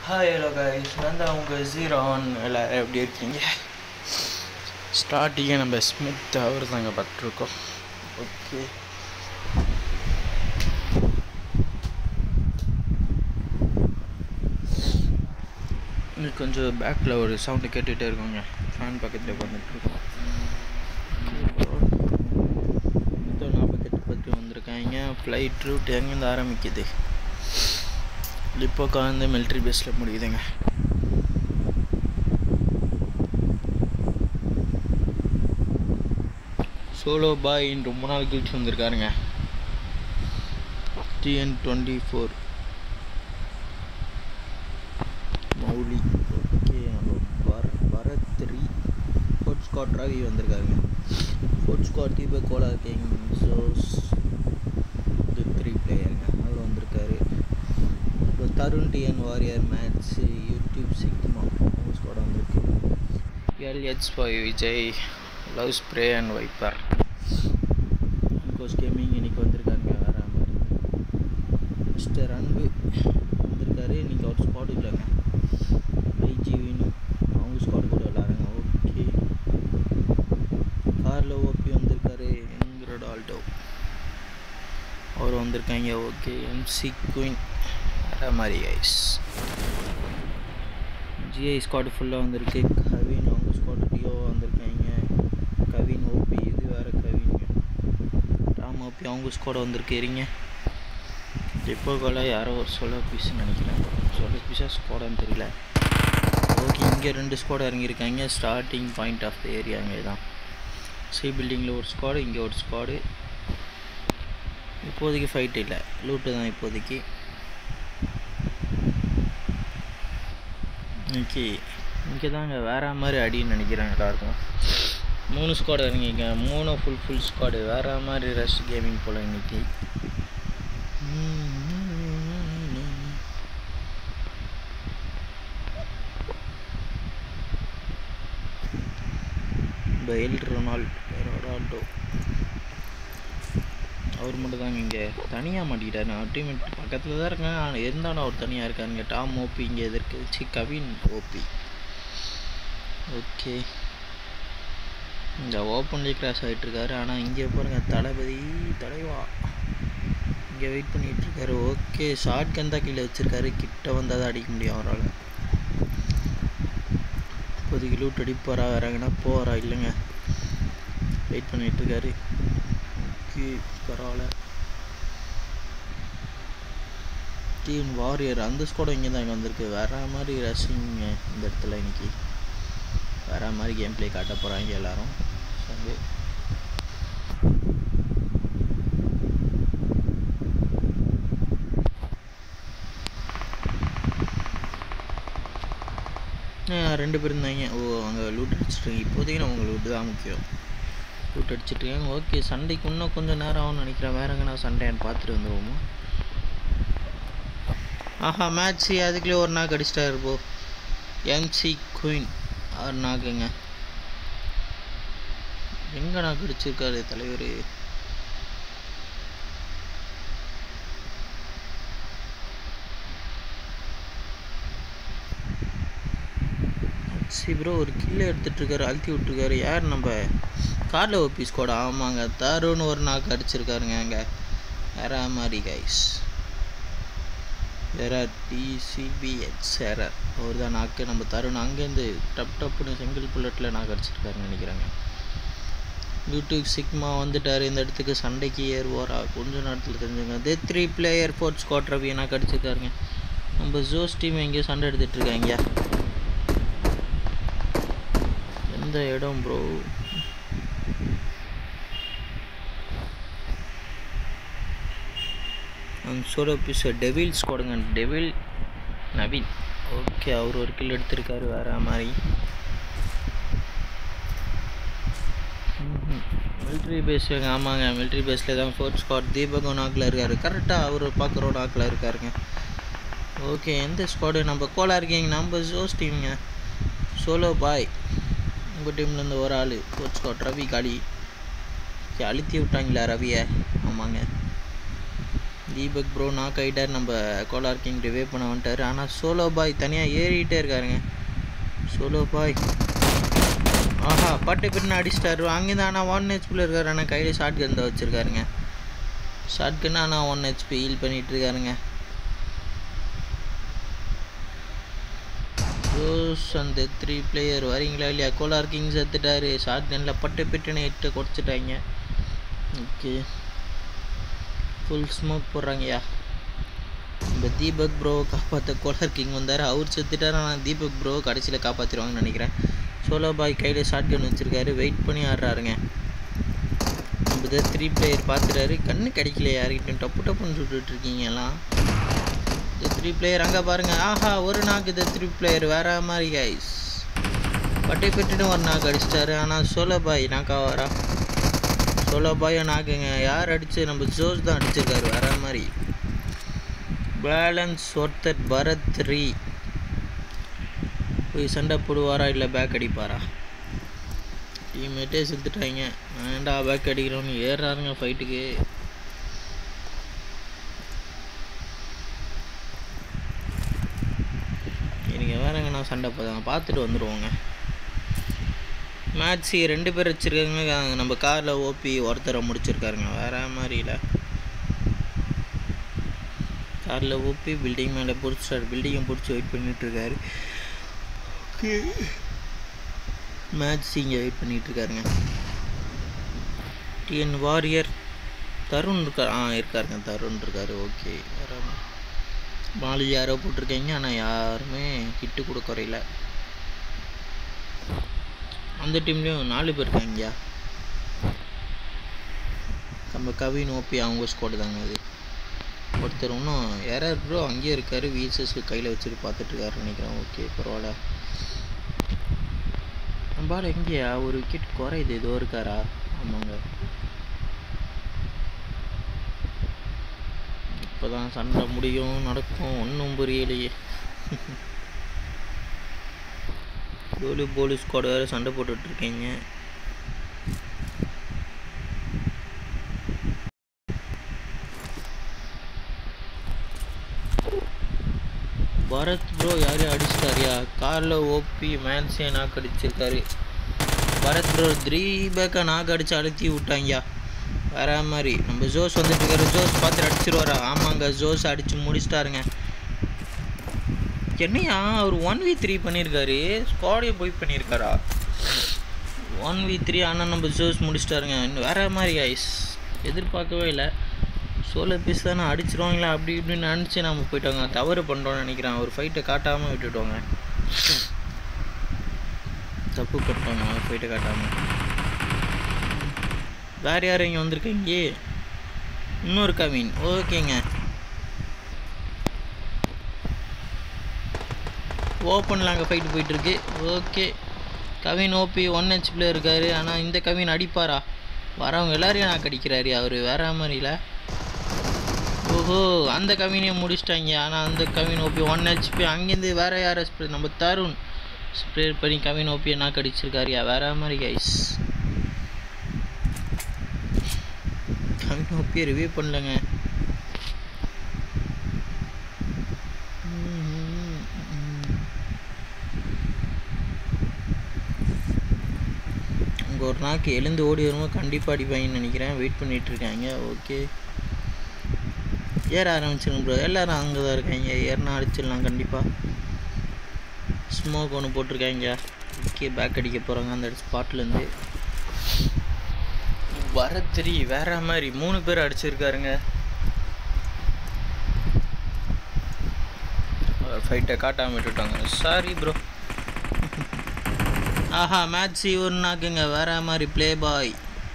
hi hello guys நான் தான் உங்கள் ஜீரோன் எல்லோரும் எப்படி இருக்கீங்க ஸ்டார்டிங்கே நம்ம ஸ்மித் அவர் தாங்க பட்டிருக்கோம் ஓகே இன்னைக்கு கொஞ்சம் பேக்கில் ஒரு சவுண்டு கேட்டுகிட்டே இருக்கோங்க ஃபேன் பக்கத்தில் உட்காந்துட்ருக்கோம் மொத்தம் நாற்பத்தெட்டு பத்து வந்திருக்காங்க ஃப்ளைட் ரூட் எங்கேருந்து ஆரம்பிக்குது இப்போ உட்காந்து மிலிட்ரி பேஸில் முடியுதுங்க சோலோ பாய் ரொம்ப நாள் கழிச்சு வந்திருக்காருங்க TN twenty four Mouli okay நம்ம பர பரத்ரி ஃபோர்ட் ஸ்காட் ரவி வந்திருக்காருங்க fort scott Deepak Kolar king Jose இது த்ரீ பிளேயருங்க அவர் வந்திருக்காரு அப்புறம் Tarun TN warrior match YouTube sigma அவங்க ஸ்குவாட் வந்திருக்கு LH five Vijay love spray and viper கோஸ் கேமிங் இன்னைக்கு வந்திருக்காருங்க வேற மாதிரி மிஸ்டர் அன்பு வந்திருக்காரு இன்னைக்கு அவர் ஸ்குவாட் இல்லைங்க ஐஜி வினு அவங்க ஸ்குவாட் கூட விளாடுங்க ஓகே காரில் ஓபி வந்திருக்காரு எங்களோட ஆல்டோ அவர் வந்திருக்காங்க ஓகே எம்சி குயின் வேறு மாதிரி ஐஸ் ஜிஐ ஸ்குவாட் ஃபுல்லாக வந்திருக்கு கவின் அவங்க ஸ்குவாட் டியோ வந்திருக்காங்க கவின் ஓபி இது வேறு கவின்ங்க ராம் ஓபி அவங்க ஸ்குவாட் வந்திருக்கிறீங்க இப்போ கொலை யாரோ ஒரு சொல்ல பீஸ்ன்னு நினைக்கிறேன் சொல்ல பீஸாக ஸ்குவாடான்னு தெரியல ஓகே இங்கே ரெண்டு ஸ்குவாட் இறங்கியிருக்காங்க starting point of the area அங்கே தான் சி பில்டிங்கில் ஒரு ஸ்குவாடு இங்கே ஒரு ஸ்குவாடு இப்போதைக்கு ஃபைட் இல்லை லூட்டு தான் இப்போதைக்கு இன்னைக்கு இங்கே தாங்க வேற மாதிரி அடின்னு நினைக்கிறேன் எல்லாருக்கும் மூணு ஸ்குவாடு இறங்கிங்க மூணு ஃபுல் ஃபுல் ஸ்குவாடு வேற மாதிரி ரஷ் கேமிங் போல் இன்னைக்கு பயில் ரொனால்ட் ரொனால்டோ அவர் மட்டும் தாங்க இங்கே தனியாக மாட்டிக்கிட்டாரு அவர் டீம்மேட் பக்கத்தில் தான் இருக்காங்க ஆனால் இருந்தாலும் அவர் தனியாக இருக்காருங்க டாம் ஓபி இங்கே எதிர்க்கு சி கவின் ஓபி ஓகே இந்த ஓப்பன்லேயே கிராஸ் ஆகிட்டுருக்காரு ஆனால் இங்கே பாருங்க தளபதி தலைவா இங்கே வெயிட் பண்ணிகிட்ருக்காரு ஓகே ஷார்ட் கன் தான் கீழே வச்சுருக்காரு கிட்ட வந்தால் தான் அடிக்க முடியும் அவரால் இப்போதைக்கு லூட் அடிப்பாரா வராங்கன்னா போகிறா இல்லைங்க வெயிட் பண்ணிகிட்ருக்காரு ஓகே பரவாயில்ல டீம் வாரியர் அந்த ஸ்குவாடும் இங்கே தான் இங்கே வந்திருக்கு வேற மாதிரி ரசிங்க இந்த இடத்துல இன்னைக்கு வேற மாதிரி கேம் ப்ளே காட்ட போகிறாங்க எல்லாரும் சங்கு ரெண்டு பேர் இருந்தாங்க ஓ அங்கே லூட் அடிச்சிட்ருங்க இப்போதைக்கு நம்ம லூட்டு தான் முக்கியம் லூட் அடிச்சிட்ருக்காங்க ஓகே சண்டைக்கு இன்னும் கொஞ்சம் நேரம் ஆகும்னு நினைக்கிறேன் வேற எங்கன்னா சண்டையான்னு பார்த்துட்டு வந்துடுவோமா ஆஹா மேட்ச் அதுக்குள்ளே ஒரு நாக்கு அடிச்சிட்டாரு போ எம்சி குயின் ஆறு நாக்குங்க எங்கே நாக்கு அடிச்சிருக்காரு தலைவர் சி ப்ரோ ஒரு கில்ல எடுத்துட்ருக்காரு அழுத்தி விட்ருக்காரு யார் நம்ம காரில் ஓபி ஸ்குவாட் ஆமாங்க தருண் ஒரு நாக்கு அடிச்சிருக்காருங்க அங்கே வேற மாதிரி கைஸ் எரர் டிசிபிஎச் எரர் அவர் தான் நாக்கு நம்ம தருண் அங்கேருந்து டப் டப்புன்னு சிங்கிள் புல்லட்டில் நாக்கு அடிச்சிருக்காருன்னு நினைக்கிறாங்க யூடியூப் சிக்மா வந்துட்டார் இந்த இடத்துக்கு சண்டைக்கு ஏறுவாரா கொஞ்ச நேரத்தில் தெரிஞ்சுங்க they three player fourth squad Ravi knock அடிச்சிருக்காருங்க நம்ம ஜோஸ் டீம் எங்கேயோ சண்டை எடுத்துகிட்ருக்காங்க எந்த இடம் ப்ரோ சோலோ பீஸ் டெவில் ஸ்குவாடுங்க டெவில் நவீன் ஓகே அவர் ஒரு கில் எடுத்திருக்காரு வேற மாதிரி மிலிட்ரி பேஸ் ஆமாங்க மிலிட்ரி பேஸில் தான் ஃபோர்த் ஸ்குவாட் தீபகம் நாக்கில் இருக்கார் கரெக்டாக அவர் பார்க்குற நாக்கில் இருக்காருங்க ஓகே எந்த ஸ்குவாடு நம்ம கோலா இருக்கீங்க நம்ம ஜோஸ் டீமுங்க சோலோ பாய் உங்கள் டீம்லேருந்து ஒரு ஆள் ஃபோர்த் ஸ்குவாட் ரவி காலி அழுத்தி விட்டாங்களா ரவியை ஆமாங்க தீபக் ப்ரோ நாக் ஆகிட்டார் நம்ம கோலார் கிங் ரிவே பண்ண வந்துட்டார் ஆனால் சோலோ பாய் தனியாக ஏறிட்டே இருக்காருங்க சோலோ பாய் ஆஹா பட்டு பின்னு அடிச்சிட்டாரு அங்கேருந்து ஆனால் ஒன் ஹெச்பியில் இருக்காரு ஆனால் கையில் ஷார்ட் கன் தான் வச்சுருக்காருங்க ஷார்ட் கன் ஆனால் ஒன் ஹெச்பி ஹீல் பண்ணிகிட்டு இருக்காருங்க ரோஸ் அந்த த்ரீ பிளேயர் வரீங்களா இல்லையா கோலார் கிங் செத்துட்டாரு ஷார்ட் கனில் பட்டு பிட்டுன்னு எட்டு குறைச்சிட்டாங்க ஓகே ஃபுல் ஸ்மோக் போடுறாங்கய்யா இந்த தீபக் ப்ரோ காப்பாற்ற கோலார் கிங் வந்தார் அவர் செத்துட்டார் ஆனால் தீபக் ப்ரோ கடைசியில் காப்பாற்றிடுவாங்கன்னு நினைக்கிறேன் சோலோ பாய் கையில் ஷார்ட் கன் வச்சுருக்காரு வெயிட் பண்ணி ஆடுறாருங்க நம்ம த்ரீ பிளேயர் பார்த்துட்டாரு கண்ணு கிடைக்கல யாருக்கிட்டும் டப்பு டப்புன்னு சுட்டுட்டு இருக்கீங்க எல்லாம் இந்த த்ரீ பிளேயர் அங்கே பாருங்க ஆஹா ஒரு நாக்கு இந்த த்ரீ பிளேயர் வேற மாதிரி கைஸ் பட்டை பெட்டுன்னு ஒரு நாக்கு அடிச்சிட்டாரு ஆனால் சோலோ பாய் நாக்கா வரா சோலோ பாயை நாக்குங்க யார் அடிச்சு நம்ம ஜோஸ் தான் அடிச்சிருக்காரு வேற மாதிரி பேலன்ஸ் ஒருத்தர் பரத் த்ரீ போய் சண்டை போடுவாரா இல்லை பேக் அடிப்பாரா டீம்மேட்டே செத்துட்டாங்க ஏன்டா பேக் அடிக்கிறோன்னு ஏறுறாருங்க ஃபைட்டுக்கு எனக்கு வேறங்க நான் சண்டை போதாங்க பார்த்துட்டு வந்துடுவோங்க மேட்ச்சு ரெண்டு பேர் வச்சுருக்காங்க நம்ம காரில் ஓபி ஒருத்தரை முடிச்சிருக்காருங்க வேற மாதிரில காரில் ஓபி பில்டிங் மேலே பிடிச்சாரு பில்டிங்கை பிடிச்சி வெயிட் பண்ணிகிட்ருக்காரு ஓகே மேட்ச் இங்கே வெயிட் பண்ணிகிட்ருக்காருங்க டிஎன் வாரியர் தருண் இருக்கார் ஆ இருக்காருங்க தருண் இருக்காரு ஓகே வேற மாலி யாரோ போட்டிருக்கீங்க ஆனால் யாருமே ஹிட்டு கூட குறையில அந்த டீம்லேயும் நாலு பேர் இருக்காங்கய்யா நம்ம கவின் ஓபி அவங்க ஸ்குவாடு தாங்க அது ஒருத்தர் இன்னும் யாரார் ப்ரோ அங்கேயே இருக்காரு வீசஸ்க்கு கையில் வச்சுட்டு பார்த்துட்டு இருக்காரு நினைக்கிறேன் ஓகே பரவாயில்ல நம்மளால எங்கேயா ஒரு விக்கெட் குறையுது ஏதோ இருக்காரா ஆமாங்க இப்போதான் சண்டை முடியும் நடக்கும் ஒன்றும் புரியலையே கோலி போலி ஸ்குவாட் வேறு சண்டை போட்டுட்ருக்கீங்க பரத் ப்ரோ யாரையும் அடிச்சிட்டாரியா காரில் ஓபி மேன்ஸே நாக்கு அடிச்சிருக்காரு பரத் ப்ரோ த்ரீ பேக்கை நாக்கு அடிச்சு அழுத்தி விட்டாங்கயா வேற மாதிரி நம்ம ஜோஸ் வந்துட்டு இருக்காரு ஜோஸ் பார்த்து அடிச்சிருவாரா ஆமாங்க ஜோஸ் அடிச்சு முடிச்சிட்டாருங்க என்னையா அவர் ஒன் வி த்ரீ பண்ணியிருக்காரு ஸ்குவாடே போய் பண்ணியிருக்காரா ஒன் வி த்ரீ ஆனால் நம்ம ஜோஸ் முடிச்சிட்டாருங்க இன்னும் வேற மாதிரி ஐஸ் எதிர்பார்க்கவே இல்லை சோலோ பீஸ் தானே அடிச்சிருவாங்களா அப்படி இப்படின்னு நினச்சி நம்ம போயிட்டோங்க தவறு பண்ணுறோன்னு நினைக்கிறேன் ஒரு ஃபைட்டை காட்டாமல் விட்டுட்டோங்க தப்பு பண்ணிட்டோங்க ஃபைட்டை காட்டாமல் வேறு யாரும் இங்கே வந்திருக்கீங்க இன்னொரு கவின் ஓகேங்க ஓப்பனில் அங்கே ஃபைட்டு போயிட்டுருக்கு ஓகே கவின் ஓபி ஒன் ஹெச்பியில் இருக்கார் ஆனால் இந்த கவின் அடிப்பாரா வரவங்க எல்லாரையும் நான் கடிக்கிறாரு அவர் வேற மாதிரில ஓஹோ அந்த கவினையை முடிச்சிட்டாங்க ஆனால் அந்த கவின் ஓபி ஒன் ஹெச்பி அங்கேருந்து வேற யாரை ஸ்ப்ரே நம்ம தருண் ஸ்ப்ரே பண்ணி கவின் ஓபியை நான் கடிச்சிருக்காருயா வேற மாதிரி கைஸ் கவின் ஓபியை ரிவ்யூ பண்ணலங்க அங்கே ஒரு நாக்கு எழுந்து ஓடி வரும்போது கண்டிப்பாக அடிப்பாங்கன்னு நினைக்கிறேன் வெயிட் பண்ணிட்டு இருக்காங்க ஓகே ஏற ஆரம்பிச்சிருங்க ப்ரோ எல்லோரும் அங்கே தான் இருக்காங்க ஏறினா அடிச்சிடலாம் கண்டிப்பாக ஸ்மோக் ஒன்று போட்டிருக்காங்க ஓகே பேக் அடிக்க போகிறாங்க அந்த ஸ்பாட்லேருந்து வர தெரி வேற மாதிரி மூணு பேர் அடிச்சிருக்காருங்க ஃபைட்டை காட்டாமல் விட்டுட்டாங்க சாரி ப்ரோ ஆஹா மேட்ச் ஒரு நாக்குங்க வேற மாதிரி ப்ளே பாய்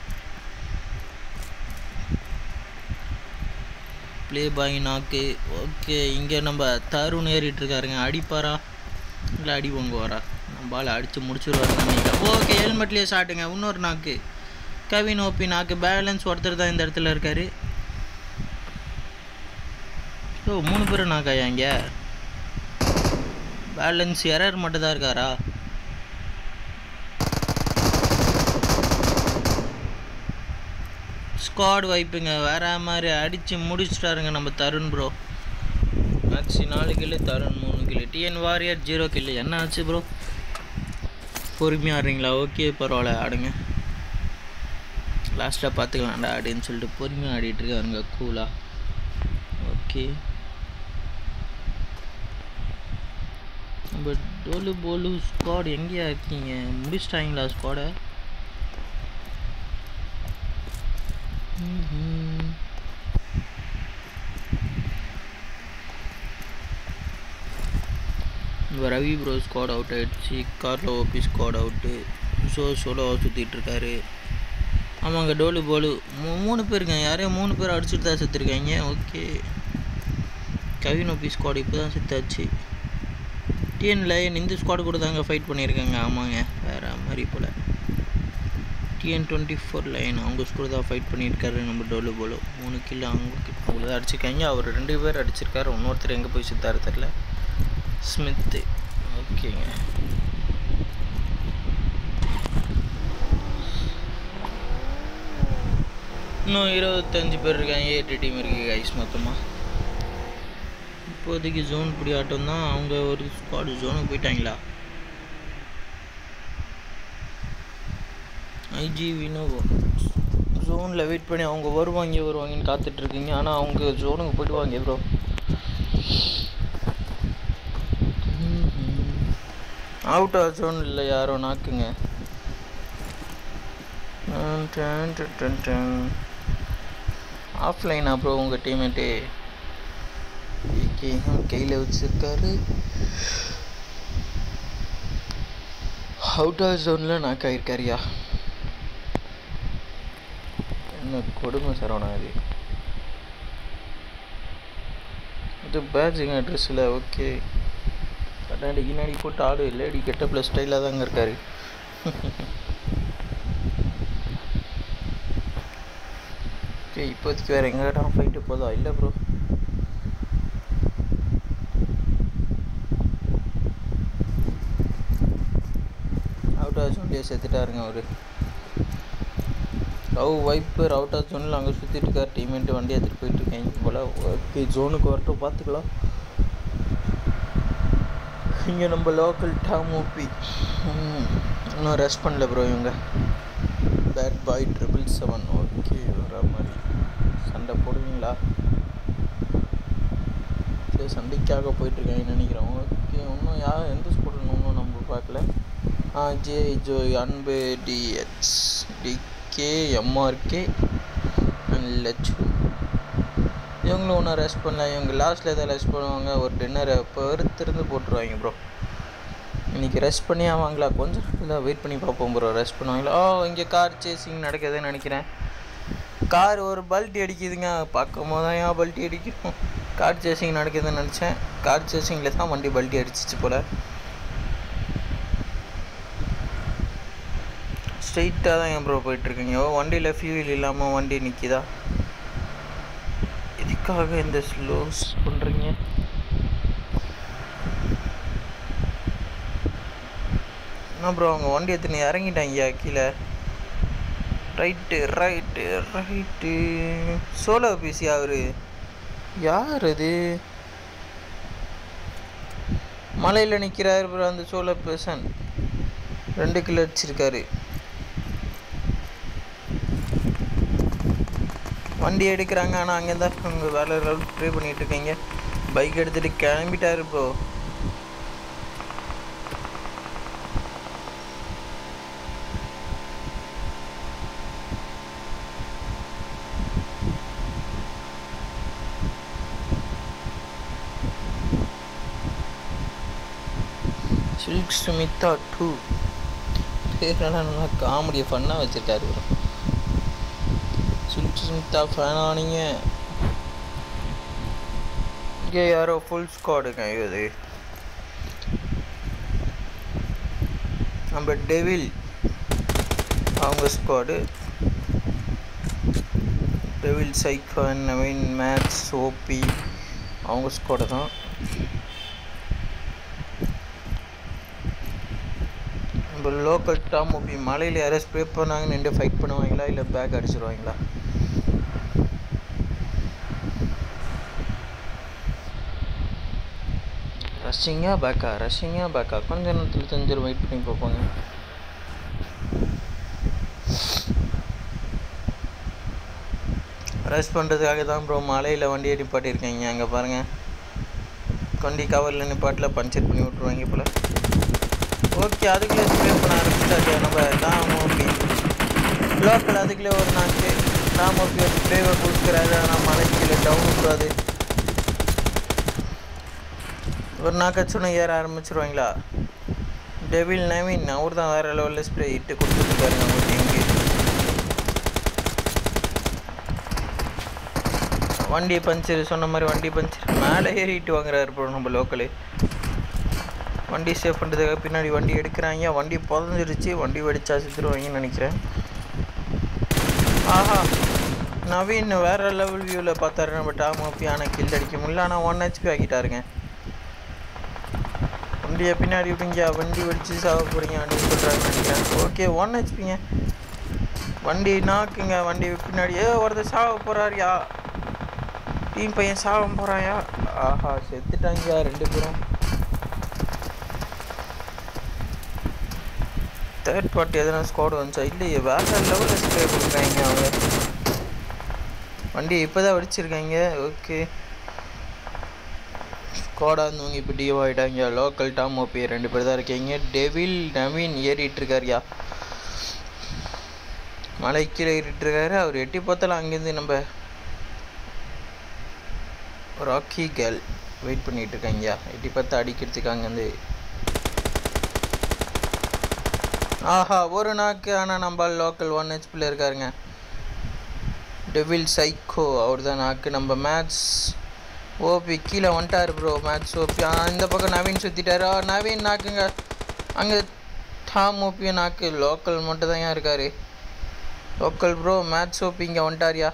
ப்ளே பாய் நாக்கு ஓகே இங்கே நம்ம தருண் ஏறிட்டு இருக்காருங்க அடிப்பாரா இல்லை அடி வாங்குவாரா நம்ம பால் அடித்து முடிச்சிருவாருங்க நினைக்கிறேன் ஓகே ஹெல்மெட்லேயே ஷாட்டுங்க இன்னொரு நாக்கு கவின் ஓபி நாக்கு பேலன்ஸ் ஒருத்தர் தான் இந்த இடத்துல இருக்காரு ஓ மூணு பேரும் நாக்காயா இங்கே பேலன்ஸ் எரர் மட்டும் தான் இருக்காரா ஸ்குவாட் வைப்புங்க வேற மாதிரி அடித்து முடிச்சிட்டாருங்க நம்ம தருண் ப்ரோ ஆச்சு நாலு கில்லு தருண் மூணு kill TN warrior zero kill என்ன ஆச்சு ப்ரோ பொறுமையாக ஆடுறீங்களா ஓகே பரவாயில்ல ஆடுங்க லாஸ்ட்டாக பார்த்துக்கலாம்டா அப்படின்னு சொல்லிட்டு பொறுமையாக ஆடிட்டு இருக்காருங்க கூலாக ஓகே நம்ம டோலு போலு ஸ்குவாட் எங்கேயா இருக்கீங்க முடிச்சிட்டாங்களா ஸ்குவாடை இப்போ ரவி ப்ரோ ஸ்குவாட் அவுட் ஆகிடுச்சு கார்ல ஓபி ஸ்குவாட் அவுட்டு ஸோ சோலோவாக சுற்றிட்டு இருக்காரு ஆமாங்க டோலு போலு மூ மூணு பேருங்க யாரையும் மூணு பேர் அடிச்சுட்டு தான் செத்துருக்காங்க ஓகே கவின் ஓபி ஸ்குவாட் இப்போ தான் செத்தாச்சு டிஎன் லயன் இந்த ஸ்குவாட் கூட தாங்க ஃபைட் பண்ணியிருக்காங்க ஆமாங்க வேறு மாதிரி போல் டிஎன் டுவெண்ட்டி ஃபோர் லைன் அவங்க ஸ்கூல் தான் ஃபைட் பண்ணியிருக்காரு நம்ம டோலு போலோ மூணு கிலோ அவங்க அவங்கள தான் அடிச்சிருக்காங்க அவர் ரெண்டு பேர் அடிச்சிருக்காரு இன்னொருத்தர் எங்கே போய் சுத்தாரு தெரில ஸ்மித்து ஓகேங்க இன்னும் இருபத்தஞ்சு பேர் இருக்காங்க எட்டு டீம் இருக்குது ஐஸ் மொத்தமாக இப்போதைக்கு ஜோன் பிடி ஆட்டம் தான் அவங்க ஒரு ஸ்குவாடு ஜோனுக்கு போயிட்டாங்களா ஐஜி வினோவோ ஜோனில் வெயிட் பண்ணி அவங்க வருவாங்க வருவாங்கன்னு காத்துட்ருக்கீங்க ஆனால் அவங்க ஜோனுக்கு போயிடுவாங்க ப்ரோ அவுட் ஆஃப் ஜோன் இல்லை யாரோ நாக்குங்க ஆஃப்லைனா ப்ரோ உங்கள் டீமேட்டு கையில் வச்சுருக்காரு அவுட் ஆஃப் ஜோனில் நாக் ஆகிருக்காரியா என்ன கொடுமை சரவணா அது இது பேட்ஜுங்க ட்ரெஸ்ஸில் ஓகே கண்ணாடி கிண்ணாடி போட்டு ஆடு லேடி கெட்டப்பில் ஸ்டைலாக தாங்க இருக்காரு ஓகே இப்போதைக்கு வேறு எங்கே இடம் ஃபைட்டு போதா இல்லை ப்ரோ அவுட் ஆஃப் ஜோன்லேயே செத்துட்டாருங்க அவரு லவ் வைப்பர் அவுட் ஆஃப் ஜோனில் அங்கே சுற்றிட்டு இருக்கார் டீமேட்டு வண்டி எடுத்துகிட்டு போயிட்டு இருக்காங்க போல் ஓகே ஜோனுக்கு வரட்டும் பார்த்துக்கலாம் இங்கே நம்ம லோக்கல் டாம் ஓபி இன்னும் ரெஸ்ட் பண்ணல ப்ரோ இவங்க bad boy triple seven okay வர மாதிரி சண்டை போடுவீங்களா சரி சண்டைக்காக போயிட்டுருக்காங்கன்னு நினைக்கிறேன் ஓகே இன்னும் யார் எந்த ஸ்கூல் இன்னும் நம்ம பார்க்கல ஆ J Jo Anbu DH DK MRK and Lakshu இவங்களும் ஒன்றும் ரெஸ்ட் பண்ணல இவங்க லாஸ்ட்டில் எதாவது ரெஸ்ட் பண்ணுவாங்க ஒரு டின்னரை பொறுத்திருந்து போட்டுருவாங்க ப்ரோ இன்றைக்கி ரெஸ்ட் பண்ணி ஆவாங்களா கொஞ்சம் இல்லை வெயிட் பண்ணி பார்ப்போம் ப்ரோ ரெஸ்ட் பண்ணுவாங்களா ஓ இங்கே கார் சேசிங் நடக்குதுன்னு நினைக்கிறேன் கார் ஒரு பல்ட்டி அடிக்குதுங்க பார்க்கும் போது தான் ஏன் பல்ட்டி அடிக்கும் கார் சேசிங் நடக்குதுன்னு நினச்சேன் கார் சேசிங்கில் தான் வண்டி பல்ட்டி அடிச்சிச்சு போல் ஸ்ட்ரைட்டாக தான் ஏன் ப்ரோ போயிட்டுருக்கீங்க ஓ வண்டியில் ஃபியூல் இல்லாமல் வண்டி நிற்கிதா எதுக்காக இந்த ஸ்லோஸ் பண்ணுறீங்க என்ன ப்ரோ அவங்க வண்டி எடுத்துன்னு இறங்கிட்டாங்கய்யா கீழே ரைட்டு ரைட்டு ரைட்டு சோலோ பிசி அவரு யார் அது மலையில் நிற்கிறாரு ப்ரோ அந்த சோலோ பர்சன் ரெண்டு கிலோ அடிச்சிருக்காரு வண்டி எடுக்கிறாங்க ஆனால் அங்கே தான் அவங்க வேலை ட்ரை பண்ணிட்டு இருக்கீங்க பைக் எடுத்துகிட்டு கிளம்பிட்டாரு ப்ரோ சில்க் சுமிதா டூ பேரெல்லாம் நல்லா காமெடியை ஃபன்னாக வச்சுருக்காரு ப்ரோ சில்க் சுமிதா ஃபேனா நீங்கள் இங்கே யாரோ ஃபுல் ஸ்குவாடுங்க இது நம்ம டெவில் அவங்க ஸ்குவாடு டெவில் சைக்கன் நவீன் மேக்ஸ் ஓபி அவங்க ஸ்குவாடு தான் நம்ம லோக்கல் டாம் ஓபி மலையில் யாராவது ஸ்ப்ரே பண்ணாங்க நின்று ஃபைட் பண்ணுவாங்களா இல்லை பேக் அடிச்சிருவாங்களா ரஷ்ஷிங்கா பேக்கா ரஷ்ஷிங்கா பேக்கா கொஞ்ச நேரத்தில் தெரிஞ்சிடும் வெயிட் பண்ணி பார்ப்போங்க ரஷ் பண்ணுறதுக்காக தான் ப்ரோ மலையில் வண்டியை நிப்பாட்டியிருக்கீங்க அங்கே பாருங்கள் கொண்டி கவரில் நிப்பாட்டில் பஞ்சர் பண்ணி விட்ருவாங்க போல் ஓகே அதுக்குள்ளே ஸ்ப்ரே பண்ண ஆரம்பிச்சிட்டாரு நம்ம தான் ஓகே லோக்கல் அதுக்குள்ளே ஒரு நாக்கு நாம் ஓகே ஒரு ஸ்ப்ரேவை கொடுக்குறாரு ஆனால் மலைக்கு கீழே டவுன் விட்றாது ஒரு நாக்காச்சும் ஏற ஆரம்பிச்சிருவாங்களா டெவில் நவீன் அவர் தான் வேறு லெவலில் ஸ்ப்ரே இட்டு கொடுத்துருக்காரு நமக்கு இங்கே வண்டி பஞ்சர் சொன்ன மாதிரி வண்டி பஞ்சர் மேலே ஏறிட்டு வாங்குறாரு ப்ரோ நம்ம லோக்கலு வண்டி சேவ் பண்ணுறதுக்காக பின்னாடி வண்டி எடுக்கிறாங்க வண்டி புதஞ்சிருச்சு வண்டி வெடிச்சா செத்துருவாங்கன்னு நினைக்கிறேன் ஆஹா நவீன் வேற லெவல் வியூவில் பார்த்தாரு நம்ம டாம் ஓப்பி ஆனால் கில் அடிக்க முடியல ஆனால் ஒன் ஹெச்பி ஆக்கிட்டாருங்க வண்டியை பின்னாடி விட்டீங்க வண்டி வெடிச்சு சாக போகிறீங்க அப்படின்னு சொல்கிறாங்க நினைக்கிறேன் ஓகே ஒன் ஹெச்பிங்க வண்டி நாக்குங்க வண்டி பின்னாடியே ஒருத்தர் சாக போகிறாருயா டீம் பையன் சாக போகிறாயா ஆஹா செத்துட்டாங்கயா ரெண்டு பேரும் தேர்ட் பார்ட்டி எதனா ஸ்குவாட் வந்துச்சா இல்லையே வேற லெவலில் ஸ்ப்ரே கொடுக்குறாங்க அவங்க வண்டி இப்போ தான் வெடிச்சிருக்காங்க ஓகே ஸ்குவாடாக இருந்தவங்க இப்போ டிவ் ஆகிட்டாங்க லோக்கல் டாம் ஓபி ரெண்டு பேர் தான் இருக்கீங்க டெவில் நவீன் ஏறிட்டு இருக்காருயா மலை கீழே ஏறிட்டு இருக்காரு அவர் எட்டி பார்த்தாலும் அங்கேருந்து நம்ம ராக்கி கேர்ள் வெயிட் பண்ணிட்டு இருக்காங்கயா எட்டி பார்த்து அடிக்கிறதுக்கு அங்கேருந்து ஆஹா ஒரு நாக்கு ஆனால் நம்ம லோக்கல் ஒன் ஹெச்பியில் இருக்காருங்க டெவில் சைக்கோ அவர் தான் நாக்கு நம்ம மேட்ச் ஓபி கீழே வந்துட்டார் ப்ரோ மேட்ச் ஓபி ஆ இந்த பக்கம் நவீன் சுற்றிட்டாரு ஆ நவீன் நாக்குங்க அங்கே டாம் ஓபிய நாக்கு லோக்கல் மட்டும் தான் இருக்கார் லோக்கல் ப்ரோ மேட்ச் ஓபி இங்கே வந்துட்டாரியா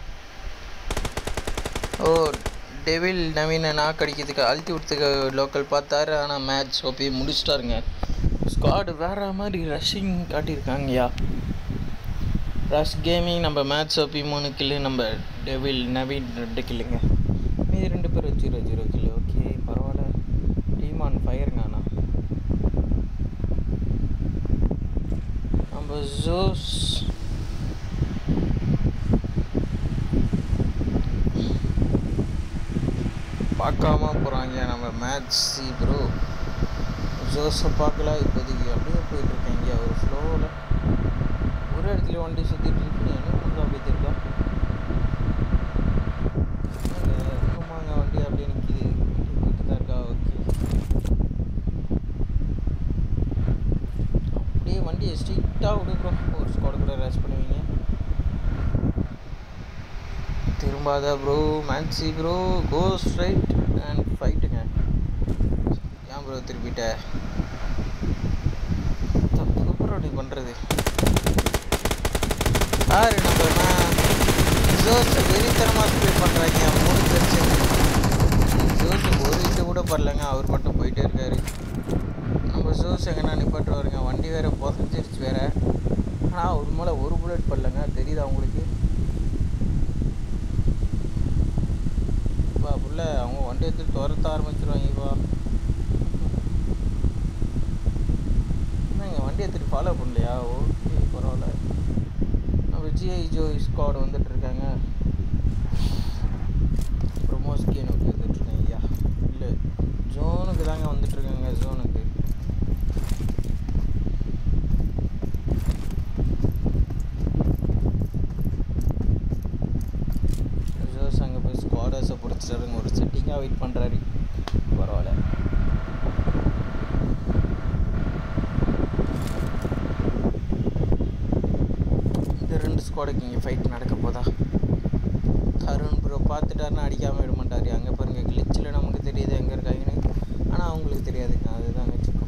ஓ டெவில் நவீனை நாக்கு அடிக்கிறதுக்கு அழுத்தி விடுறதுக்கு லோக்கல் பார்த்தாரு ஆனால் மேட்ச் ஓபி முடிச்சிட்டாருங்க ஸ்குவாடு வேற மாதிரி ரஷ்ஷிங் காட்டியிருக்காங்கயா ரஷ் கேமிங் நம்ம மேட்ச் ஓபி மூணு கில்லு நம்ம டெவில் நவீன் ரெண்டு கில்லுங்க மீதி ரெண்டு பேர் ஜீரோ ஜீரோ கில்லு ஓகே பரவாயில்ல டீம் ஆன் ஃபயருங்க ஆனால் நம்ம ஜோஸ் பார்க்காம போகிறாங்க நம்ம மேட்ச் சி ப்ரோ ஜோஸை பார்க்கல இப்போதைக்கு அப்படியே போயிட்டுருக்கேங்க ஒரு ஃப்ளோவில் ஒரு இடத்துல வண்டி சுற்றிட்டு இருக்கு என்ன பண்ணுறது அப்படி தெரியல என்னங்க வண்டி அப்படியே நிற்கிது வண்டி போயிட்டு தான் இருக்கா ஓகே அப்படியே வண்டியை ஸ்ட்ரிக்டாக விடுக்கிறோம் ஒரு ஸ்குவாட் கூட ரேஸ் பண்ணுவீங்க திரும்பாத ப்ரோ மேன்சி ப்ரோ கோ ஸ்ட்ரைட் அண்ட் ஃபைட்டுங்க ஏன் ப்ரோ திருப்பிட்ட தப்பு ப்ரோ அப்படி பண்ணுறது யாரு நம்ம ஜோஸ் வெறித்தனமாக ஸ்ப்ரே பண்ணுறாங்க மூணு பேர் சேர்ந்து ஜோஸ் ஒரு இட்டு கூட பரலங்க அவர் மட்டும் போயிட்டே இருக்காரு நம்ம ஜோஸ் எங்கன்னா நிப்பாட்டு வருங்க வண்டி வேற புதஞ்சிருச்சு வேற ஆனால் அவர் மேலே ஒரு புல்லட் பரலங்க தெரியுதா உங்களுக்கு பா புள்ள அவங்க வண்டி எடுத்து துரத்த ஆரம்பிச்சிருவாங்கப்பா என்னங்க வண்டி எடுத்துட்டு ஃபாலோ பண்ணலையா ஓகே பரவாயில்ல நம்ம ஜிஐ ஜோ ஸ்குவாட் வந்துட்டு இருக்காங்க ப்ரொமோஸ் கே நோக்கி வந்துட்டு இருக்காங்க ஐயா இல்லை ஜோனுக்கு தாங்க வந்துட்டு இருக்காங்க ஜோனுக்கு ஜோஸ் அங்கே போய் ஸ்குவாடர்ஸை பிடிச்சிட்டாருங்க ஒரு செட்டிங்காக வெயிட் பண்ணுறாரு பரவாயில்ல இந்த ரெண்டு ஸ்குவாடுக்கு இங்கே ஃபைட் நடக்க போதா தருண் ப்ரோ பார்த்துட்டாருன்னா அடிக்காமல் விட மாட்டார் அங்கே பாருங்க கிளிச்சில் நமக்கு தெரியுது எங்கே இருக்காங்கன்னு ஆனால் அவங்களுக்கு தெரியாதுங்க அதுதாங்க சிக்கம்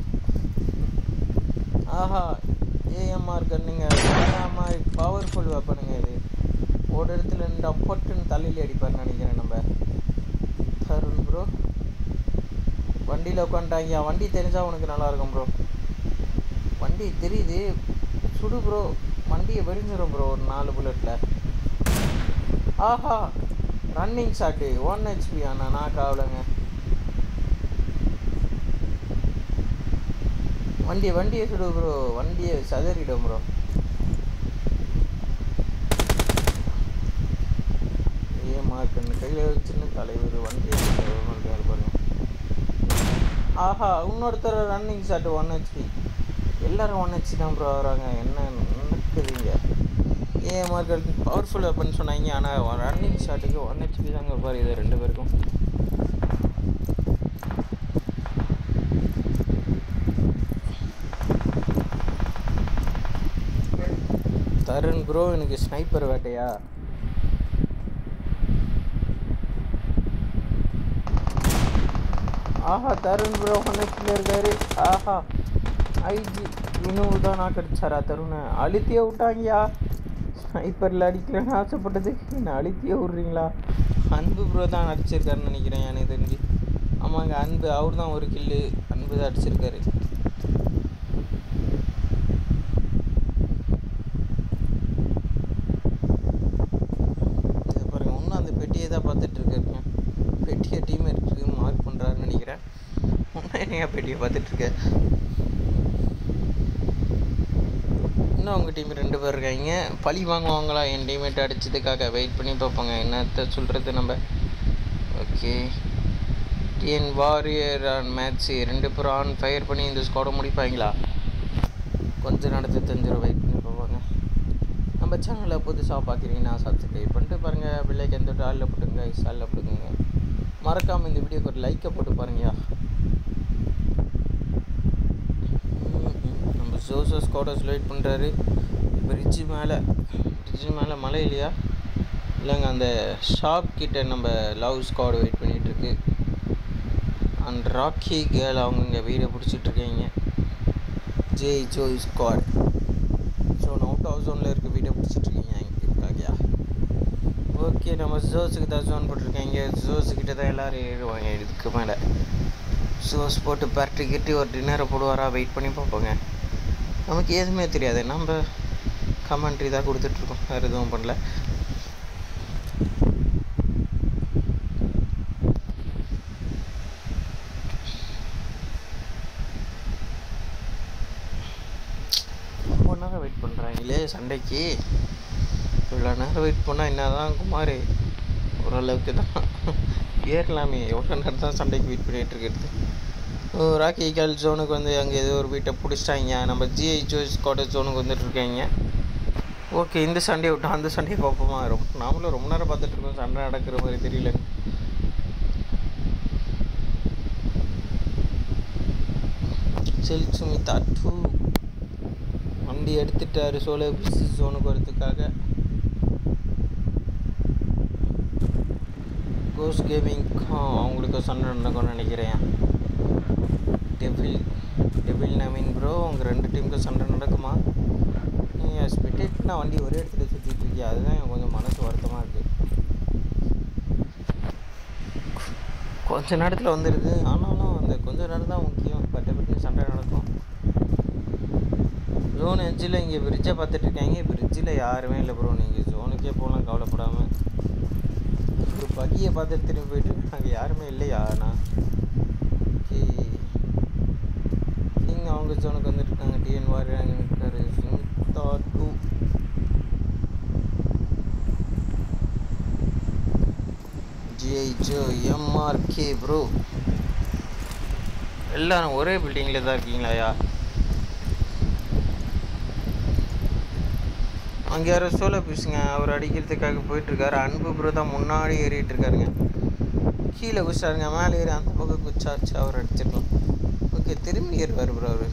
ஆஹா ஏஎம்ஆர் கண்ணுங்க மாதிரி பவர்ஃபுல் வெப்பனுங்க இது ஒரு இடத்துல நின்று அப்பட்டுன்னு தலையில் அடிப்பார்னு நினைக்கிறேன் நம்ம தருண் ப்ரோ வண்டியில் உட்காந்துட்டாங்க வண்டி தெரிஞ்சால் உனக்கு நல்லா இருக்கும் ப்ரோ வண்டி தெரியுது சுடு ப்ரோ வண்டியை வெறிஞ்சிரும் ப்ரோ ஒரு நாலு புல்லட்டில் ஆஹா ரன்னிங் ஷாட்டு ஒன் ஹெச்பி அண்ணா நான் காவலைங்க வண்டியை வண்டியை சுடு ப்ரோ வண்டியை சதறிடும் ப்ரோ ஏ மார்க்கன் கையில் வச்சுன்னு தலைவர் வண்டியை இருக்காரு பாருங்க ஆஹா இன்னொருத்தர் ரன்னிங் ஷாட் ஒன் ஹெச்பி எல்லாரும் ஒன் ஹெச்பி தான் ப்ரோ வராங்க என்ன நடக்குதுங்க ஏன் மார்க்கெட் பவர்ஃபுல் வெப்பன் சொன்னாங்க ஆனால் ரன்னிங் ஷாட்டுக்கு ஒன் ஹெச்பி தாங்க பாரு இது ரெண்டு பேருக்கும் தருண் ப்ரோ எனக்கு ஸ்னைப்பர் வேட்டையா ஆஹா தருண் ப்ரோ ஒன்னில் இருக்காரு ஆஹா ஐஜி வினு தான் நான் கடிச்சாரா தருணை அழுத்தியே விட்டாங்கயா ஸ்னைப்பரில் அடிக்கலன்னு ஆசைப்பட்டதுக்கு என்ன அழுத்தியே விட்றீங்களா அன்பு ப்ரோ தான் அடிச்சிருக்காருன்னு நினைக்கிறேன் எனக்கு தெரிஞ்சு ஆமாங்க அன்பு அவர் தான் ஒரு கில்லு அன்பு தான் அடிச்சிருக்காரு இதை பாருங்க இன்னும் அந்த பெட்டியை தான் பார்த்துட்டு இருக்காருங்க பெட்டியை டீம் இருக்கு மார்க் பண்ணுறாருன்னு நினைக்கிறேன் இன்னும் என்னையா பெட்டியை பார்த்துட்டு இருக்க இன்னும் அவங்க டீம் ரெண்டு பேர் இருக்காங்க பழி வாங்குவாங்களா என் டீம்மேட் அடிச்சதுக்காக வெயிட் பண்ணி பார்ப்பாங்க என்னத்த சொல்கிறது நம்ம okay TN warrior on match ரெண்டு பேரும் ஆன் ஃபயர் பண்ணி இந்த ஸ்குவாடை முடிப்பாங்களா கொஞ்சம் நடத்து தெரிஞ்சிடும் வெயிட் பண்ணி பார்ப்பாங்க நம்ம சேனலை புதுசாக பார்க்குறீங்கன்னா சப்ஸ்கிரைப் பண்ணிட்டு பாருங்கள் பிள்ளைக்கு எந்த ஆளில் போட்டுங்க சாலில் போட்டுக்கோங்க மறக்காமல் இந்த வீடியோக்கு ஒரு லைக்கை போட்டு பாருங்கயா நம்ம ஜோசோ ஸ்குவாடர்ஸ் வெயிட் பண்ணுறாரு பிரிட்ஜு மேலே பிரிட்ஜு மேலே மலை இல்லையா இல்லைங்க அந்த ஷாப் கிட்ட நம்ம லவ் ஸ்குவாட் வெயிட் பண்ணிகிட்ருக்கு அண்ட் ராக்கி கேர்ள் அவங்க இங்கே வீடை பிடிச்சிட்ருக்கீங்க Jai Joy squad so out house ஜோனில் இருக்க வீடை பிடிச்சிட்ருக்கீங்க இருக்காங்கயா ஓகே நம்ம ஜோஸுக்கு தான் ஜோன் போட்டிருக்காங்க ஜோஸுக்கிட்ட தான் எல்லோரும் ஏறுவாங்க இதுக்கு மேலே ஜோஸ் போட்டு பரட்டிக்கிட்டு ஒரு டின்னரை போடுவாரா வெயிட் பண்ணி பார்ப்போங்க நமக்கு எதுவுமே தெரியாது நம்ம கமெண்ட்ரி தான் கொடுத்துட்ருக்கோம் வேறு எதுவும் பண்ணல ரொம்ப நேரம் வெயிட் பண்ணுறாங்களே சண்டைக்கு இவ்வளோ நேரம் வெயிட் பண்ணால் என்ன தான் குமார் ஓரளவுக்கு தான் ஏறலாமே எவ்வளோ நேரம் தான் சண்டைக்கு வெயிட் பண்ணிகிட்டு இருக்கிறது ராக்கி கேர்ள் ஜோனுக்கு வந்து அங்கே ஏதோ ஒரு வீட்டை பிடிச்சிட்டாங்க நம்ம ஜிஐ ஜோஸ் கோட்டை ஜோனுக்கு வந்துட்டு இருக்காங்க ஓகே இந்த சண்டே விட்டோம் அந்த சண்டையை பார்ப்போமா ரொம்ப நாமளும் ரொம்ப நேரம் பார்த்துட்டு இருக்கோம் சண்டை நடக்கிற மாதிரி தெரியல செல் சுமிதா டூ வண்டி எடுத்துட்டாரு சோலோ பிசினஸ் ஜோனுக்கு வரதுக்காக கோஸ் கேமிங்க்கும் அவங்களுக்கு சண்டை நடக்கும்னு நினைக்கிறேன் டெபிள் டெபிள் நவீன் ப்ரோ உங்கள் ரெண்டு டீமுக்கும் சண்டை நடக்குமா நீங்கள் ஸ்பெக்டேட் நான் வண்டி ஒரே இடத்துல சுற்றிட்டு இருக்கியா அதுதான் எனக்கு கொஞ்சம் மனசு வருத்தமாக இருக்குது கொஞ்ச நேரத்தில் வந்துடுது ஆனாலும் அந்த கொஞ்ச நேரம் தான் முக்கியம் பட்டு பட்டு சண்டை நடக்கும் ஜோன் எட்ஜில் இங்கே பிரிட்ஜை பார்த்துட்டு இருக்காங்க பிரிட்ஜில் யாருமே இல்லை ப்ரோ நீங்கள் ஜோனுக்கே போகலாம் கவலைப்படாமல் ஒரு பகியை பார்த்துட்டு திரும்பி போயிட்டு இருக்காங்க யாருமே இல்லையா நான் ஓகே கிங் அவங்க ஜோனுக்கு வந்துட்டு இருக்காங்க டிஎன் வாரி அங்கே நிற்காரு Sumitha two GI Jo MRK bro எல்லாரும் ஒரே பில்டிங்கில் தான் இருக்கீங்களாயா அங்கே யாரோ சோலோ பீஸுங்க அவர் அடிக்கிறதுக்காக போயிட்டுருக்காரு அன்பு ப்ரோ தான் முன்னாடி ஏறிட்டு இருக்காருங்க கீழே குச்சாருங்க மேலே ஏறி அந்த பக்கம் குச்சாச்சு அவர் அடிச்சிடலாம் ஓகே திரும்பி ஏறுவார் ப்ரோ அவர்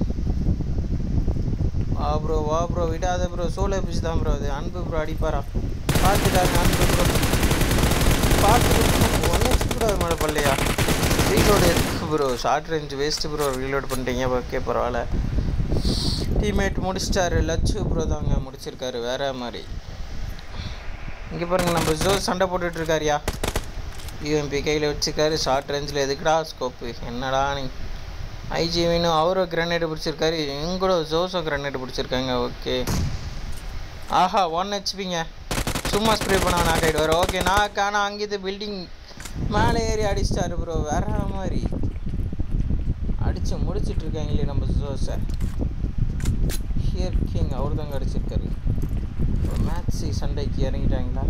வா ப்ரோ வா ப்ரோ விடாத ப்ரோ சோலோ பீஸ் தான் ப்ரோ அது அன்பு ப்ரோ அடிப்பாரா பார்த்துட்டாருங்க அன்பு ப்ரோ பார்த்துட்டு ஒன் ஹெச் கூட அவர் மேலே பண்ணலையா ரீலோடு இருக்கு bro short range waste bro reload பண்ணிட்டீங்க ஓகே பரவாயில்ல டீம்மேட் முடிச்சிட்டாரு லட்சு ப்ரோ தாங்க முடிச்சிருக்காரு வேற மாதிரி இங்கே பாருங்க நம்ம ஜோ சண்டை போட்டுட்டு இருக்காருயா யூஎம்பி கையில் வச்சுருக்காரு ஷார்ட் ரேஞ்சில் எதுக்குடா ஸ்கோப்பு என்னடா நீ ஐஜிவினும் அவரும் கிரனேடு பிடிச்சிருக்காரு இவங்களோ ஜோஸோ கிரனேடு பிடிச்சிருக்காங்க ஓகே ஆஹா ஒன் ஹெச்பிங்க சும்மா ஸ்ப்ரே பண்ண நாக் ஆகிடுவார் ஓகே நான் ஆனால் அங்கேருந்து பில்டிங் மேலே ஏறி அடிச்சிட்டாரு ப்ரோ வேற மாதிரி அடி அடிச்சு முடிச்சிட்டு இருக்காங்களே நம்ம ஜோஸை ஹியர் கிங் அவர் தாங்க அடிச்சிருக்காரு மேட்சி சண்டைக்கு இறங்கிட்டாங்களா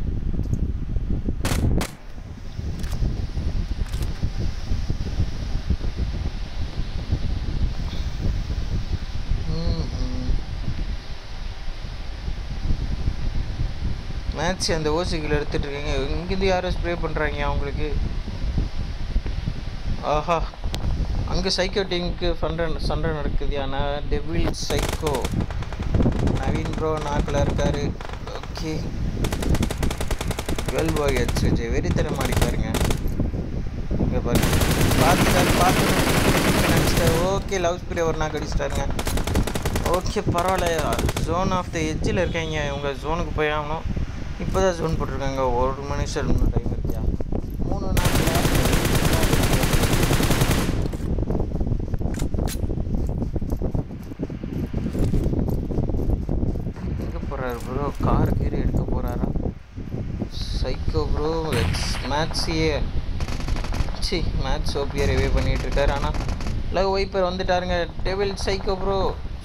மேட்ச் அந்த ஓசிகள் எடுத்துட்டு இருக்கீங்க இங்கேருந்து யாரும் ஸ்ப்ரே பண்ணுறாங்க அவங்களுக்கு ஆஹா அங்கே சைக்கோ டீமுக்கு சண்டை சண்டை நடக்குது ஆனால் டெவில் சைக்கோ நவீன் ப்ரோ நாக்கில் இருக்காரு ஓகே டுவெல் பாய் ஹெச் வெறித்தனமாக அடிப்பாருங்க இங்கே பாருங்க பார்த்துட்டாரு பார்த்து நினச்சிட்டாரு ஓகே லவ் ஸ்பிரி ஒரு நாக்கு அடிச்சிட்டாருங்க ஓகே பரவாயில்ல ஜோன் ஆஃப் த எட்ஜில் இருக்காங்க இவங்க ஜோனுக்கு போய் ஆகணும் இப்போ தான் ஜோன் போட்டிருக்காங்க ஒரு மணி இன்னும் டைம் இருக்கியா மூணு நாள் எங்கே போகிறாரு ப்ரோ கார் கீரை எடுக்க போகிறாரா சைக்கோ ப்ரோ மேட்ஸையே சி மேட்ச் ஓபியை ரிவே பண்ணிகிட்டு இருக்காரு ஆனால் லவ் வைப்பர் வந்துட்டாருங்க டெவில் சைக்கோ ப்ரோ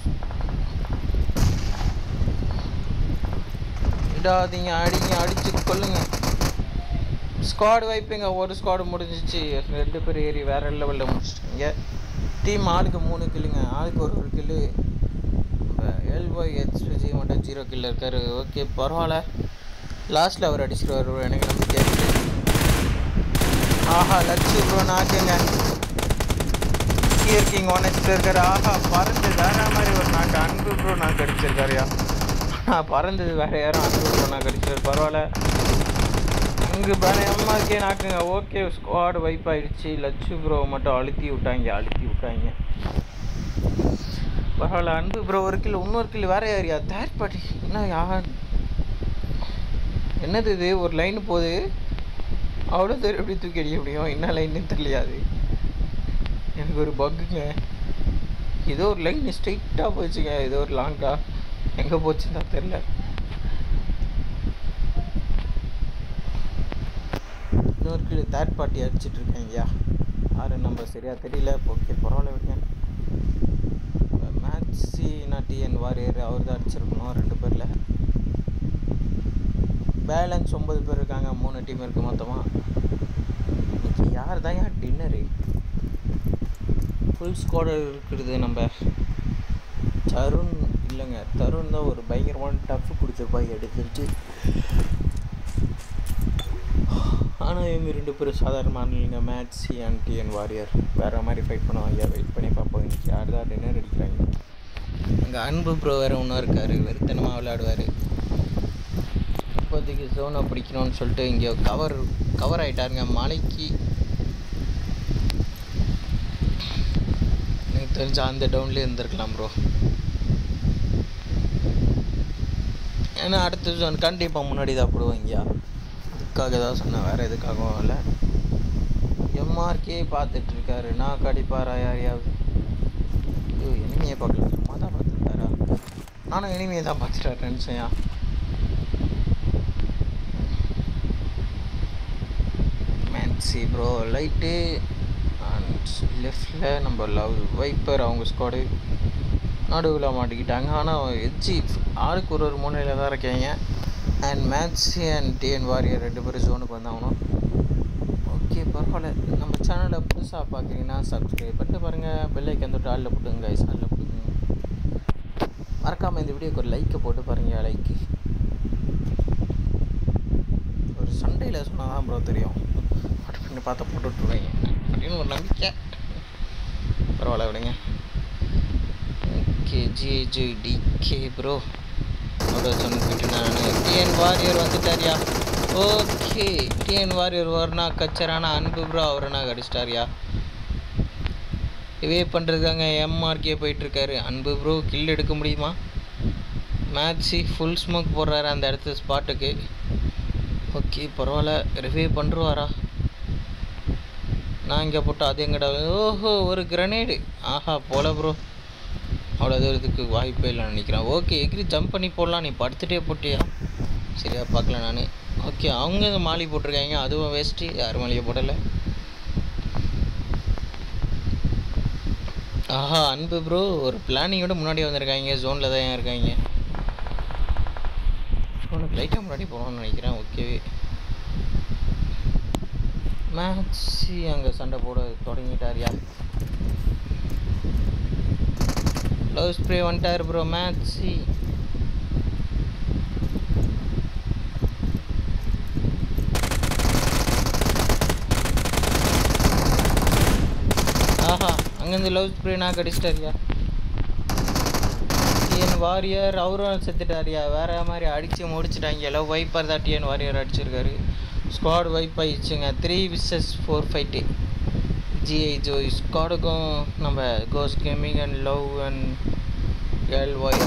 விடாதீங்க அடிங்க அடிச்சு கொல்லுங்க ஸ்குவாடு வைப்புங்க ஒரு ஸ்குவாடு முடிஞ்சிச்சு ரெண்டு பேர் ஏறி வேற லெவலில் முடிச்சிட்டீங்க டீம் ஆளுக்கு மூணு கில்லுங்க ஆளுக்கு ஒரு ஒரு கில்லு எல்ஒய் ஹெச் விஜய் மட்டும் ஜீரோ கில்ல இருக்காரு ஓகே பரவாயில்ல லாஸ்ட்டில் அவர் அடிச்சிருவார் எனக்கு நம்பிக்கை இருக்கு ஆஹா லட்சு ப்ரோ நாக்குங்க ஹியர் கிங் ஒன் ஹெச்ல இருக்காரு ஆஹா பறந்து வேற மாதிரி ஒரு நாக்கு அன்பு ப்ரோ நாக்கு அடிச்சிருக்காருயா நான் பறந்தது வேற யாரும் அன்பு ப்ரோ நாக்கு அடிச்சிருக்காரு பரவாயில்ல இங்கு பயமா இருக்கே நாக்குங்க ஓகே ஸ்குவாடு வைப் ஆயிடுச்சு லட்சு ப்ரோ மட்டும் அழுத்தி விட்டாங்க அழுத்தி விட்டாங்க பரவாயில்ல அன்பு ப்ரோ ஒரு கிலோ இன்னொரு கிலோ வேற யாரியா தேர்ட் பார்ட்டி என்ன யார் என்னது இது ஒரு லைன் போகுது அவ்வளோ தூரம் எப்படி தூக்கி அடிக்க முடியும் என்ன லைன்னு தெரியலையாது எனக்கு ஒரு பக்குங்க ஏதோ ஒரு லைன் ஸ்ட்ரைட்டாக போச்சுங்க ஏதோ ஒரு லாங்காக எங்கே போச்சுன்னு தான் தெரில இன்னொரு கீழே தேர்ட் பார்ட்டி அடிச்சிட்டு இருக்கேங்கய்யா யாரு நம்ம சரியா தெரியல ஓகே பரவாயில்ல விடுங்க மேட்சி நான் டிஎன் வாரியர் அவர் தான் அடிச்சிருக்கணும் ரெண்டு பேரில் பேலன்ஸ் ஒம்பது பேர் இருக்காங்க மூணு டீம் இருக்குது மொத்தமாக இன்னைக்கு யார் தான் யார் டின்னரு ஃபுல் ஸ்குவாடு இருக்கிறது நம்ம தருண் இல்லைங்க தருண் தான் ஒரு பயங்கரமான டஃப் கொடுத்துருப்பாங்க எடுத்துருச்சு ஆனால் இவங்க ரெண்டு பேரும் சாதாரணமான இல்லைங்க மேட்சி அண்ட் டிஎன் வாரியர் வேறு மாதிரி ஃபைட் பண்ணுவாங்க வெயிட் பண்ணி பார்ப்போம் இன்னைக்கு யார் தான் டின்னர் அடிக்கிறாங்க அங்கே அன்பு ப்ரோ வேறு ஒன்றும் இருக்கார் வெறுத்தனமாக விளையாடுவார் இப்போதைக்கு ஜோனை பிடிக்கணும்னு சொல்லிட்டு இங்கே கவர் கவர் ஆகிட்டாருங்க மலைக்கு எனக்கு தெரிஞ்ச அந்த டவுன்லேயே இருந்திருக்கலாம் ப்ரோ ஏன்னா அடுத்த ஜோன் கண்டிப்பாக முன்னாடி தான் போடுவாங்கயா அதுக்காக தான் சொன்னேன் வேறு எதுக்காகவும் இல்லை எம்ஆர்கே பார்த்துட்ருக்காரு நான் கடிப்பாரா யாரையாவது ஐயோ இனிமையை பார்க்கல சும்மா தான் பார்த்துருக்காரா நானும் இனிமையை தான் பார்த்துட்டாரு நினச்சேன்யா மேன்சி ப்ரோ லைட்டு அண்ட் லெஃப்டில் நம்ம லவ் வைப்பர் அவங்க ஸ்குவாடு நடுவில் மாட்டிக்கிட்டாங்க ஆனால் எச்சி ஆளுக்கு ஒரு ஒரு மூலையில் தான் இருக்காங்க அண்ட் மேட்சி அண்ட் டிஎன் வாரியர் ரெண்டு பேரும் ஜோனுக்கு வந்தாகணும் ஓகே பரவாயில்ல நம்ம சேனலை புதுசாக பார்க்குறீங்கன்னா சப்ஸ்கிரைப் பண்ணிட்டு பாருங்கள் பெல்லைக்கு வந்துட்டு ஆளில் போட்டுங்க கைஸ் ஆளில் போட்டுங்க மறக்காமல் இந்த வீடியோக்கு ஒரு லைக்கை போட்டு பாருங்கள் லைக்கு ஒரு சண்டையில் சொன்னால் தான் ப்ரோ தெரியும் பட் பண்ணி பார்த்தா போட்டு விட்ருவாங்க அப்படின்னு ஒரு நம்பிக்கை பரவாயில்ல விடுங்க okay G G DK bro ஒரு சொன்னிட்டு நான் டிஎன் வாரியர் வந்துட்டாரியா ஓகே டிஎன் வாரியர் வரனா கச்சரான அன்பு ப்ரோ அவரை அடிச்சிட்டாரியா இவே பண்ணுறதுக்காங்க எம்ஆர்கே போயிட்டுருக்காரு அன்பு ப்ரோ கில் எடுக்க முடியுமா மேட்சி ஃபுல் ஸ்மோக் போடுறாரு அந்த இடத்து ஸ்பாட்டுக்கு ஓகே பரவாயில்ல ரிவே பண்ணுருவாரா நான் இங்கே போட்டால் அது எங்கடா ஓஹோ ஒரு கிரனேடு ஆஹா போல ப்ரோ அவ்வளோ தூரத்துக்கு வாய்ப்பே இல்லைன்னு நினைக்கிறேன் ஓகே எகிரி ஜம்ப் பண்ணி போடலாம் நீ படுத்துட்டே போட்டியா சரியா பார்க்கல நான் ஓகே அவங்க இந்த மாலி போட்டிருக்காங்க அதுவும் வேஸ்ட்டு யாரும் மாலியை போடலை ஆஹா அன்பு ப்ரோ ஒரு பிளானிங்கோட முன்னாடி வந்திருக்காங்க ஜோனில் தான் இருக்காங்க உனக்கு லைட்டாக முன்னாடி போகணும்னு நினைக்கிறேன் ஓகேவே மேட்சி அங்கே சண்டை போட தொடங்கிட்டாரியா லவ் ஸ்ப்ரே வந்துட்டார் ப்ரோ மேட்சி ஆஹா அங்கேருந்து லவ் ஸ்ப்ரே நான் கடிச்சிட்டாரியா டிஎன் வாரியர் அவரும் செத்துட்டாரியா வேற மாதிரி அடித்து முடிச்சிட்டாங்க லவ் வைப்பர் தான் டிஎன் வாரியர் அடிச்சிருக்காரு ஸ்குவாட் வைப் ஆயிடுச்சுங்க த்ரீ விசஸ் ஃபோர் ஃபைட்டு ஜிஐ ஜோய் ஸ்குவாடுக்கும் நம்ம கோஸ் gaming and love and L Y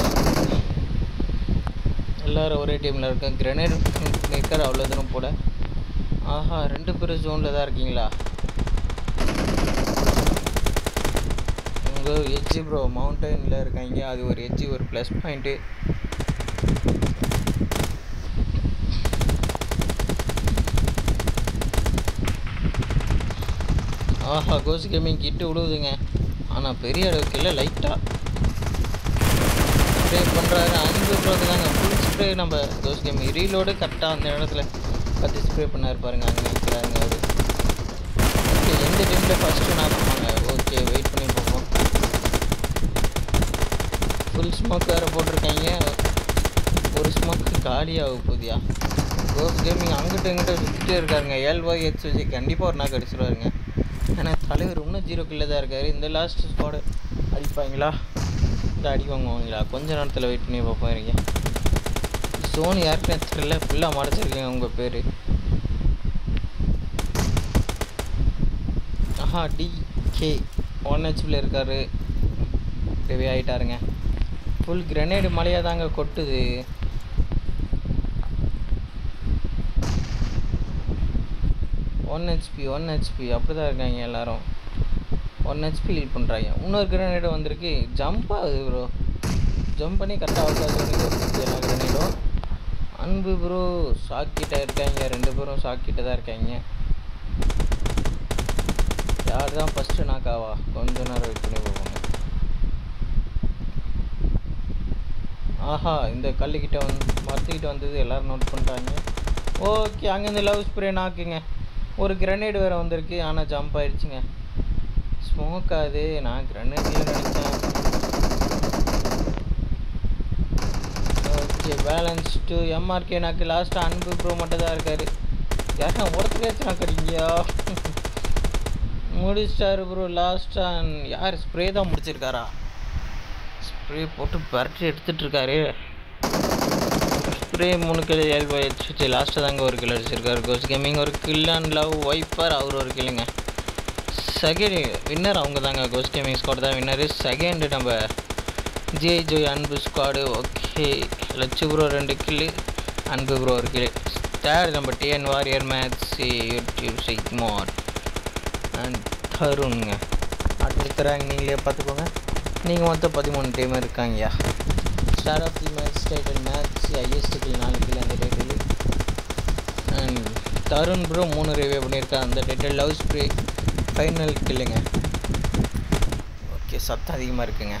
எல்லாரும் ஒரே டீமில் இருக்கேன் கிரனேட் மேக்கர் அவ்வளோ தூரம் போட ஆஹா ரெண்டு பேரும் ஜோனில் தான் இருக்கீங்களா உங்கள் எட்ஜி ப்ரோ மவுண்டனில் இருக்காங்க அது ஒரு எட்ஜி ஒரு ப்ளஸ் பாயிண்ட்டு ஆஹா கோஸ் கேமிங் கிட்டு விடுவுதுங்க ஆனால் பெரிய அளவுக்கு இல்லை லைட்டாக ஸ்ப்ரே பண்ணுறாரு அன்பு ப்ரோக்கு தாங்க ஃபுல் ஸ்ப்ரே நம்ம கோஸ் கேமிங் ரீலோடு கரெக்டாக அந்த இடத்துல கத்தி ஸ்ப்ரே பண்ணார் பாருங்க அங்கே நிற்கிறாருங்க அவர் ஓகே எந்த டைமில் ஃபஸ்ட்டு நான் பண்ணுவாங்க ஓகே வெயிட் பண்ணி பார்ப்போம் ஃபுல் ஸ்மோக் வேறு போட்டிருக்காங்க ஒரு ஸ்மோக்கு காலியாக போதியா கோஸ் கேமிங் அங்கிட்ட இங்கிட்ட சுற்றிட்டே இருக்காருங்க ஏழ்வாய் ஹெச் வச்சு கண்டிப்பாக ஒரு நாள் அடிச்சிருவாருங்க ஏன்னா தலைவர் இன்னும் ஜீரோ கில்ல தான் இருக்காரு இந்த லாஸ்ட் ஸ்குவாடு அடிப்பாங்களா இல்லை அடி வாங்குவாங்களா கொஞ்ச நேரத்தில் வெயிட் பண்ணி பார்ப்போம் இருங்க சோனி யாருக்குன்னு தெரியல ஃபுல்லாக மறைச்சிருக்கீங்க உங்கள் பேர் ஆஹா டி கே ஒன் ஹெச்பியில் இருக்காரு ரிவே ஆகிட்டாருங்க ஃபுல் கிரனேடு மலையாக தாங்க கொட்டுது ஒன் ஹெச்பி ஒன் ஹெச்பி அப்படி தான் இருக்காங்க எல்லாரும் ஒன் ஹெச்பி ஹீல் பண்ணுறாங்க இன்னொரு கிரனேடு வந்திருக்கு ஜம்ப் ஆகுது ப்ரோ ஜம்ப் பண்ணி கரெக்டாக அவுட் எல்லா கிரனேடும் அன்பு ப்ரோ ஷாக்கிட்ட இருக்காங்க ரெண்டு பேரும் ஷாக்கிட்ட தான் இருக்காங்க யார் தான் ஃபஸ்ட்டு நாக்காவா கொஞ்ச நேரம் வெயிட் பண்ணி போவாங்க ஆஹா இந்த கல்லுக்கிட்ட வந்து மரத்துக்கிட்ட வந்தது எல்லோரும் நோட் பண்ணுறாங்க ஓகே அங்கேருந்து லவ் ஸ்ப்ரே நாக்குங்க ஒரு கிரனேடு வேறு வந்திருக்கு ஆனால் ஜம்ப் ஆயிடுச்சுங்க ஸ்மோக் ஆகுது நான் கிரனேடில் நினச்சேன் ஓகே பேலன்ஸ் டு எம்ஆர்கே நாக்கு லாஸ்ட்டாக அன்பு ப்ரோ மட்டும் தான் இருக்கார் யாருன்னா ஒருத்தரையாச்சும் நாக்கடிங்கயா முடிச்சிட்டாரு ப்ரோ லாஸ்ட்டாக யார் ஸ்ப்ரே தான் முடிச்சிருக்காரா ஸ்ப்ரே போட்டு பரட்டி எடுத்துகிட்டு இருக்காரு ஸ்ப்ரே மூணு கிலோ ஏழு வச்சு லாஸ்ட்டாக தாங்க ஒரு கிலோ அடிச்சிருக்காரு கோஸ் கேமிங் ஒரு கில் அண்ட் லவ் வைப்பர் அவர் ஒரு கில்லுங்க செகண்ட் வின்னர் அவங்க தாங்க கோஸ் கேமிங் ஸ்குவாட் தான் வின்னரு செகண்டு நம்ம GI Joy Anbu squad okay Lakshu bro ரெண்டு கில்லு அன்பு ப்ரோ ஒரு கில்லு தேர்ட் நம்ம டிஎன் வாரியர் மேட்ச் யூடியூப் சிக்மாட் அண்ட் தருணுங்க அடுத்த ரேங்க் நீங்களே பார்த்துக்கோங்க நீங்கள் மொத்தம் பதிமூணு டீம் இருக்காங்கயா star of the match title match ஐஎஸ்டிக்கில் நாலு கிலோ அந்த டைட்டில் அண்ட் தருண் ப்ரோ மூணு ரிவ்யூ பண்ணியிருக்கா அந்த டைட்டில் லவ் ஸ்ப்ரே ஃபைனல் கில்லுங்க ஓகே சத்தம் அதிகமாக இருக்குங்க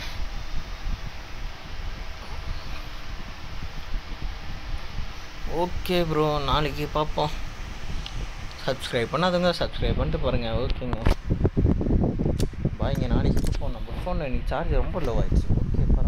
ஓகே ப்ரோ நாளைக்கு பார்ப்போம் சப்ஸ்கிரைப் பண்ணாதுங்க சப்ஸ்கிரைப் பண்ணிட்டு பாருங்கள் ஓகேங்க பாய்ங்க நாளைக்கு பார்ப்போம் நம்ம ஃபோனில் இன்னைக்கு சார்ஜ் ரொம்ப லோ ஆயிடுச்சு ஓகே பரவாயில்ல